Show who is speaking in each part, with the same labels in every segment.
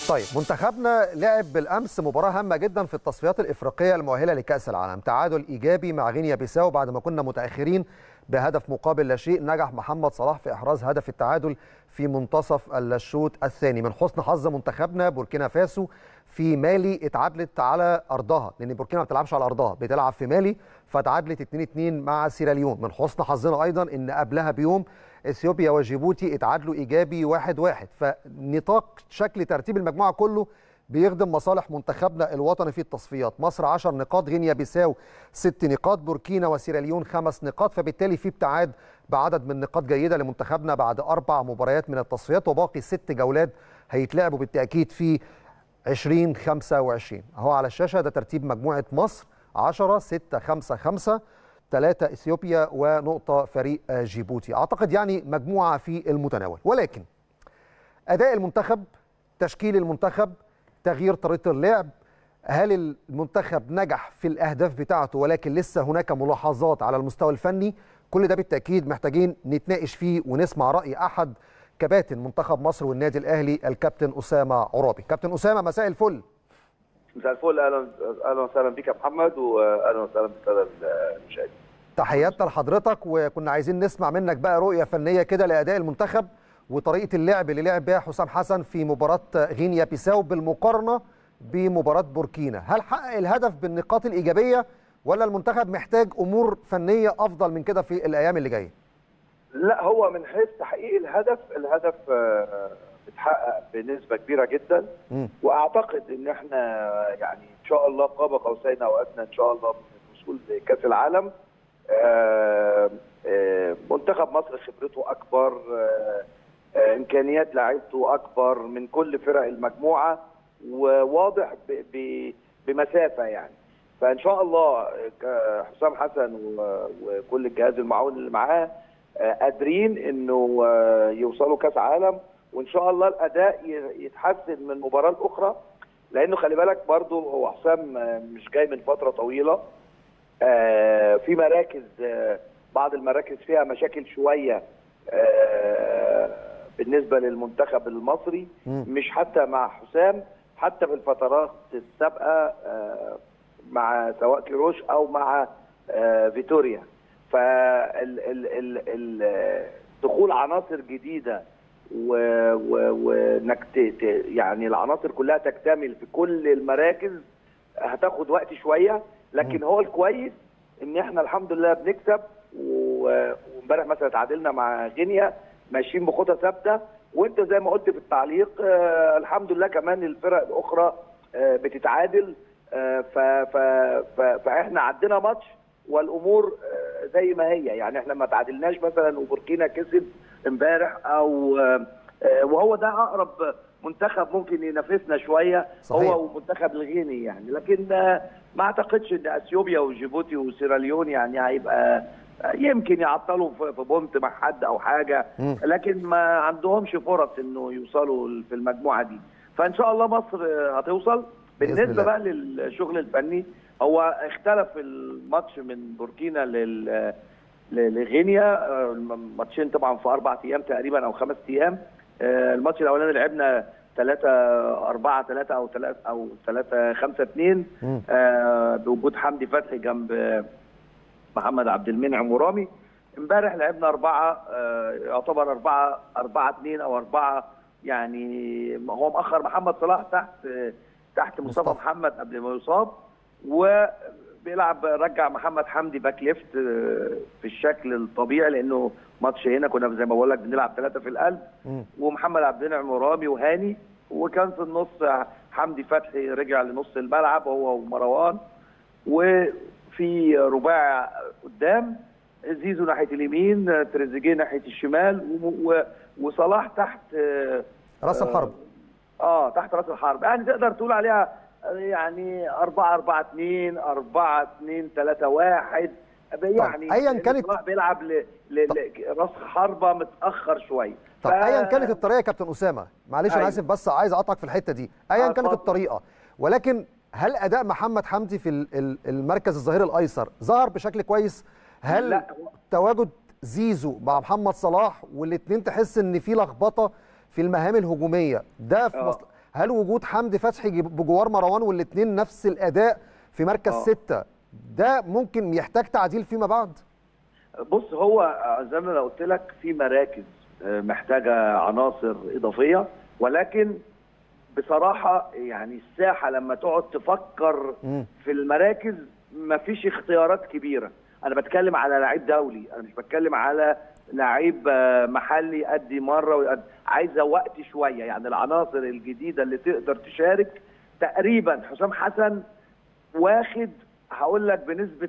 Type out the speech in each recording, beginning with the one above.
Speaker 1: طيب منتخبنا لعب بالامس مباراه هامه جدا في التصفيات الافريقيه المؤهله لكاس العالم تعادل ايجابي مع غينيا بيساو بعد ما كنا متاخرين بهدف مقابل لا شيء نجح محمد صلاح في احراز هدف التعادل في منتصف الشوط الثاني من حسن حظ منتخبنا بوركينا فاسو في مالي اتعادلت على ارضها لان بوركينا ما بتلعبش على ارضها بتلعب في مالي فتعادلت 2-2 مع سيراليون من حسن حظنا ايضا ان قبلها بيوم اثيوبيا وجيبوتي اتعادلوا ايجابي 1-1 واحد واحد. فنطاق شكل ترتيب المجموعه كله بيخدم مصالح منتخبنا الوطني في التصفيات مصر 10 نقاط غينيا بيساو 6 نقاط بوركينا وسيراليون 5 نقاط فبالتالي في ابتعاد بعدد من نقاط جيده لمنتخبنا بعد اربع مباريات من التصفيات وباقي ست جولات هيتلعبوا بالتاكيد في 2025 اهو على الشاشه ده ترتيب مجموعه مصر 10 6 5 5 ثلاثة اثيوبيا ونقطة فريق جيبوتي اعتقد يعني مجموعة في المتناول ولكن اداء المنتخب تشكيل المنتخب تغيير طريقة اللعب هل المنتخب نجح في الاهداف بتاعته ولكن لسه هناك ملاحظات على المستوى الفني كل ده بالتاكيد محتاجين نتناقش فيه ونسمع راي احد كباتن منتخب مصر والنادي الاهلي الكابتن اسامه عرابي كابتن اسامه مساء الفل
Speaker 2: مساء الفل اهلا اهلا وسهلا بك يا محمد واهلا وسهلا بالساده المشاهدين
Speaker 1: تحياتنا لحضرتك وكنا عايزين نسمع منك بقى رؤيه فنيه كده لاداء المنتخب وطريقه اللعب اللي لعب بها حسام حسن في مباراه غينيا بيساو بالمقارنه بمباراه بوركينا هل حقق الهدف بالنقاط الايجابيه ولا المنتخب محتاج امور فنيه افضل من كده في الايام اللي جايه
Speaker 2: لا هو من حيث تحقيق الهدف الهدف بتحقق بنسبه كبيره جدا م. واعتقد ان احنا يعني ان شاء الله قاب قوسين او ادنى ان شاء الله من الوصول لكاس العالم آآ آآ منتخب مصر خبرته اكبر امكانيات لعيبته اكبر من كل فرق المجموعه وواضح بمسافه يعني فان شاء الله حسام حسن وكل الجهاز المعاون اللي معاه قادرين انه يوصلوا كاس عالم وان شاء الله الاداء يتحسن من مباراه لاخرى لانه خلي بالك برضه هو حسام مش جاي من فتره طويله في مراكز بعض المراكز فيها مشاكل شويه بالنسبه للمنتخب المصري مش حتى مع حسام حتى في الفترات السابقه مع سواء كيروش او مع فيتوريا فدخول عناصر جديده وانك يعني العناصر كلها تكتمل في كل المراكز هتاخد وقت شويه لكن هو الكويس ان احنا الحمد لله بنكسب وامبارح مثلا تعادلنا مع غينيا ماشيين بخطى ثابته وانت زي ما قلت في التعليق آه الحمد لله كمان الفرق الاخرى آه بتتعادل آه ف ف ف فاحنا عندنا ماتش والامور آه زي ما هي يعني احنا ما تعادلناش مثلا وبوركينا كسب امبارح او آه وهو ده اقرب منتخب ممكن ينافسنا شويه صحيح. هو ومنتخب الغيني يعني لكن ما اعتقدش ان اثيوبيا وجيبوتي وسيراليون يعني هيبقى يمكن يعطلوا في بونت مع حد او حاجه لكن ما عندهمش فرص انه يوصلوا في المجموعه دي فان شاء الله مصر هتوصل بالنسبه بقى للشغل الفني هو اختلف الماتش من بوركينا لل لغينيا ماتشين طبعا في اربع ايام تقريبا او خمس ايام الماتش الاولاني لعبنا 3 4 3 او 3 او 3 5 2 آه بوجود حمدي فتحي جنب محمد عبد المنعم ورامي امبارح لعبنا أربعة آه يعتبر أربعة أربعة اثنين أو أربعة يعني هو مأخر محمد صلاح تحت آه تحت مصطفى محمد قبل ما يصاب وبيلعب رجع محمد حمدي باك ليفت آه في الشكل الطبيعي لأنه ماتش هنا كنا زي ما بقول لك بنلعب ثلاثة في القلب م. ومحمد عبد المنعم ورامي وهاني وكان في النص حمدي فتحي رجع لنص الملعب هو ومروان وفي رباع قدام زيزو ناحيه اليمين تريزيجيه ناحيه الشمال وصلاح تحت
Speaker 1: راس الحرب
Speaker 2: اه تحت راس الحرب يعني تقدر تقول عليها يعني 4 4 2 4 2 3 1 يعني
Speaker 1: ايا كانت
Speaker 2: بيلعب ل... ل... راس حربه متاخر شويه
Speaker 1: طب ف... ايا كانت الطريقه يا كابتن اسامه معلش انا اسف بس عايز اقطعك في الحته دي ايا آه كانت الطريقه ولكن هل اداء محمد حمدي في المركز الظهير الايسر ظهر بشكل كويس هل لا. تواجد زيزو مع محمد صلاح والاثنين تحس ان في لخبطه في المهام الهجوميه ده في مصل... هل وجود حمدي فتحي بجوار مروان والاثنين نفس الاداء في مركز
Speaker 2: آه.
Speaker 1: ستة ده ممكن يحتاج تعديل فيما بعد
Speaker 2: بص هو زي ما انا قلت لك في مراكز آه، محتاجه عناصر اضافيه ولكن بصراحه يعني الساحه لما تقعد تفكر
Speaker 1: مم.
Speaker 2: في المراكز مفيش اختيارات كبيره انا بتكلم على لعيب دولي انا مش بتكلم على لعيب آه، محلي يأدي مره ويأدي عايزه وقت شويه يعني العناصر الجديده اللي تقدر تشارك تقريبا حسام حسن واخد هقول لك بنسبه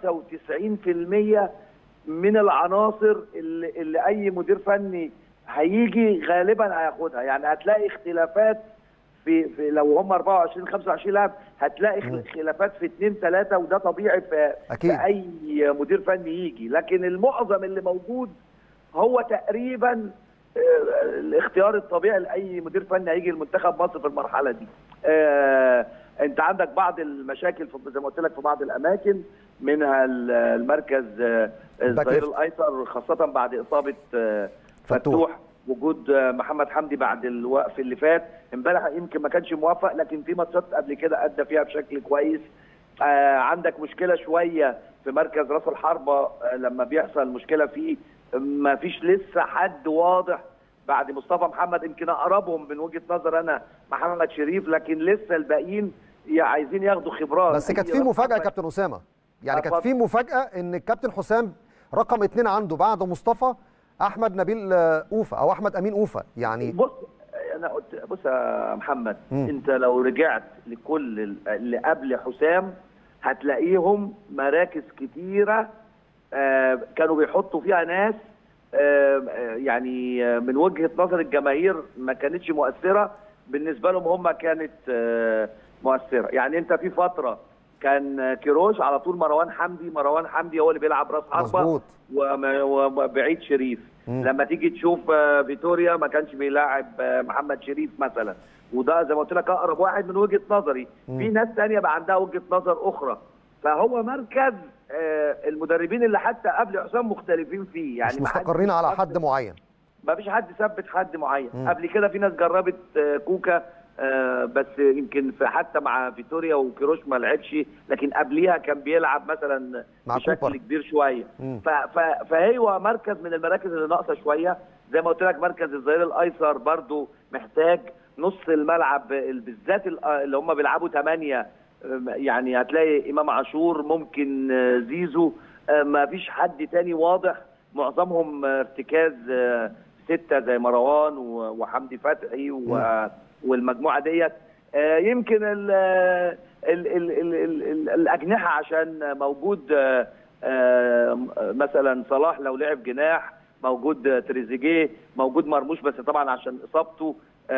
Speaker 2: 95% من العناصر اللي, اللي اي مدير فني هيجي غالبا هياخدها يعني هتلاقي اختلافات في, في لو هم 24 25 لاعب هتلاقي
Speaker 1: مم.
Speaker 2: خلافات في اثنين ثلاثه وده طبيعي في,
Speaker 1: أكيد.
Speaker 2: في اي مدير فني يجي لكن المعظم اللي موجود هو تقريبا آه، الاختيار الطبيعي لاي مدير فني هيجي المنتخب مصر في المرحله دي. آه، انت عندك بعض المشاكل في زي ما قلت لك في بعض الاماكن منها ال- المركز آه، الظهير
Speaker 1: ليفت.
Speaker 2: الايسر خاصه بعد اصابه آه،
Speaker 1: فتوح.
Speaker 2: فتوح وجود آه، محمد حمدي بعد الوقف اللي فات امبارح يمكن ما كانش موفق لكن في ماتشات قبل كده ادى فيها بشكل كويس آه، عندك مشكله شويه في مركز راس الحربه آه، لما بيحصل مشكله فيه ما فيش لسه حد واضح بعد مصطفى محمد يمكن اقربهم من وجهه نظر انا محمد شريف لكن لسه الباقيين يا عايزين ياخدوا خبرات
Speaker 1: بس كانت في مفاجاه يا كابتن اسامه يعني كانت في مفاجاه ان الكابتن حسام رقم اتنين عنده بعد مصطفى احمد نبيل آه، اوفا او احمد امين اوفا يعني
Speaker 2: بص انا قلت بص يا محمد
Speaker 1: مم.
Speaker 2: انت لو رجعت لكل ال- اللي قبل حسام هتلاقيهم مراكز كتيره آه، كانوا بيحطوا فيها ناس آه، آه، يعني آه، من وجهه نظر الجماهير ما كانتش مؤثره بالنسبه لهم هم كانت آه، مؤثره يعني انت في فتره كان آه، كيروش على طول مروان حمدي مروان حمدي هو اللي بيلعب راس حربه
Speaker 1: مظبوط.
Speaker 2: وم- وبعيد شريف
Speaker 1: مم.
Speaker 2: لما تيجي تشوف آه، فيتوريا ما كانش بيلاعب آه، محمد شريف مثلا وده زي ما قلت لك اقرب واحد من وجهه نظري
Speaker 1: مم.
Speaker 2: في ناس تانية بقى عندها وجهه نظر اخرى فهو مركز آه، المدربين اللي حتى قبل حسام مختلفين فيه يعني
Speaker 1: مش
Speaker 2: ما حدش
Speaker 1: مستقرين على حد معين
Speaker 2: ما فيش حد ثبت حد معين
Speaker 1: مم.
Speaker 2: قبل كده في ناس جربت آه، كوكا آه، بس يمكن في حتى مع فيتوريا وكيروش ما لعبش لكن قبليها كان بيلعب مثلا
Speaker 1: مع
Speaker 2: بشكل
Speaker 1: كوبر.
Speaker 2: كبير شويه
Speaker 1: مم.
Speaker 2: ف- ف- فهو مركز من المراكز اللي ناقصه شويه زي ما قلت لك مركز الظهير الايسر برضو محتاج نص الملعب ال- بالذات ال- اللي هم بيلعبوا ثمانيه يعني هتلاقي امام عاشور ممكن آه، زيزو آه، ما فيش حد تاني واضح معظمهم آه، ارتكاز آه، سته زي مروان و- وحمدي فتحي و- والمجموعه ديت آه، يمكن ال ال ال ال ال ال الاجنحه عشان موجود آه، آه، مثلا صلاح لو لعب جناح موجود آه، تريزيجيه موجود مرموش بس طبعا عشان اصابته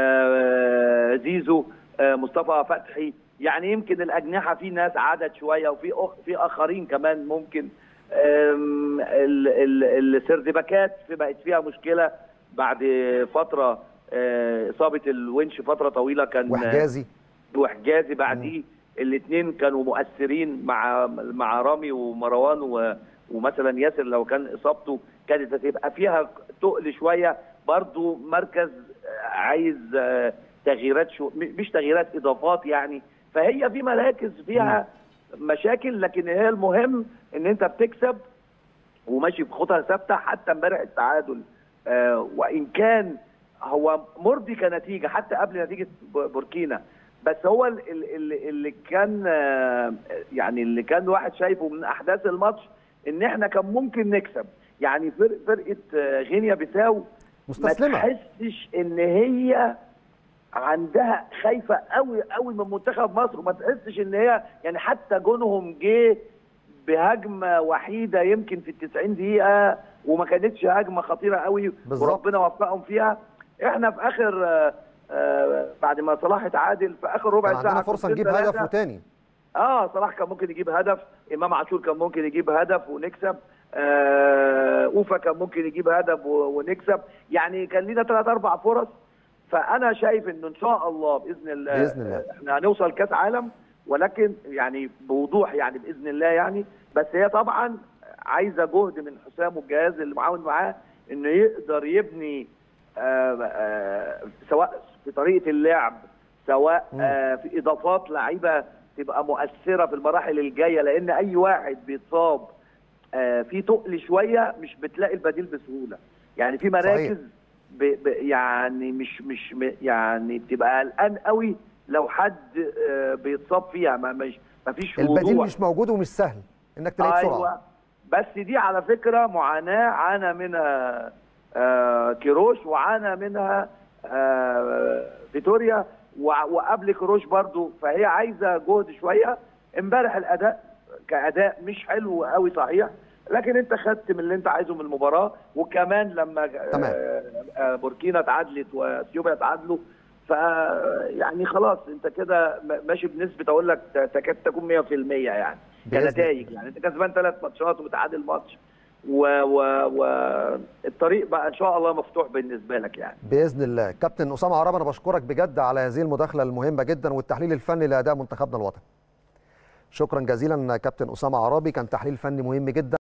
Speaker 2: آه، زيزو آه، مصطفى فتحي يعني يمكن الاجنحه في ناس عدد شويه وفي أخ في اخرين كمان ممكن آم، ال- ال- السردباكات في بقت فيها مشكله بعد فتره آه، اصابه الونش فتره طويله كان
Speaker 1: وحجازي
Speaker 2: وحجازي بعديه الاثنين كانوا مؤثرين مع مع رامي ومروان و ومثلا ياسر لو كان اصابته كانت هتبقى فيها تقل شويه برضو مركز آه، عايز آه، تغييرات شو م- مش تغييرات اضافات يعني فهي في مراكز فيها مشاكل لكن هي المهم ان انت بتكسب وماشي بخطى ثابته حتى امبارح التعادل آه وان كان هو مرضي كنتيجه حتى قبل نتيجه ب- بوركينا بس هو ال- ال- ال- اللي كان آه يعني اللي كان الواحد شايفه من احداث الماتش ان احنا كان ممكن نكسب يعني فرق فرقه آه، غينيا بيساو
Speaker 1: مستسلمة.
Speaker 2: ما تحسش ان هي عندها خايفه قوي قوي من منتخب مصر وما تحسش ان هي يعني حتى جونهم جه بهجمه وحيده يمكن في ال 90 دقيقه وما كانتش هجمه خطيره قوي
Speaker 1: بالظبط.
Speaker 2: وربنا وفقهم فيها احنا في اخر آه، آه، بعد ما صلاح اتعادل في اخر ربع
Speaker 1: كان
Speaker 2: ساعه
Speaker 1: عندنا فرصه
Speaker 2: كورتين
Speaker 1: نجيب هدف
Speaker 2: ثلاثة.
Speaker 1: وتاني
Speaker 2: اه صلاح كان ممكن يجيب هدف امام عاشور كان ممكن يجيب هدف ونكسب آه اوفا كان ممكن يجيب هدف و- ونكسب يعني كان لينا ثلاث اربع فرص فانا شايف انه ان شاء الله باذن الله
Speaker 1: بإذن الله.
Speaker 2: آه، احنا هنوصل كاس عالم ولكن يعني بوضوح يعني باذن الله يعني بس هي طبعا عايزه جهد من حسام والجهاز اللي معاون معاه انه يقدر يبني آه، آه، سواء في طريقه اللعب سواء آه في اضافات لعيبه تبقى مؤثره في المراحل الجايه لان اي واحد بيتصاب آه في تقل شويه مش بتلاقي البديل بسهوله يعني في مراكز ب ب يعني مش مش م- يعني بتبقى قلقان قوي لو حد آه بيتصاب فيها ما مش ما فيش
Speaker 1: البديل
Speaker 2: وضوح.
Speaker 1: مش موجود ومش سهل انك تلاقيه بسرعه
Speaker 2: ايوه بس دي على فكره معاناه عانى منها آه كيروش وعانى منها آه فيتوريا وع- وقبل كيروش برضو فهي عايزه جهد شويه امبارح الاداء كاداء مش حلو قوي صحيح لكن انت خدت من اللي انت عايزه من المباراه وكمان لما
Speaker 1: تمام.
Speaker 2: آه، آه، بوركينا اتعادلت واثيوبيا اتعادلوا ف يعني خلاص انت كده م- ماشي بنسبه اقول لك ت- تكاد تكون 100% يعني
Speaker 1: بإذن
Speaker 2: كنتائج يعني انت كسبان ثلاث ماتشات ومتعادل ماتش والطريق و... الطريق بقى ان شاء الله مفتوح بالنسبه لك يعني
Speaker 1: باذن الله كابتن اسامه عرب انا بشكرك بجد على هذه المداخله المهمه جدا والتحليل الفني لاداء منتخبنا الوطني شكرا جزيلا كابتن اسامه عرابي كان تحليل فني مهم جدا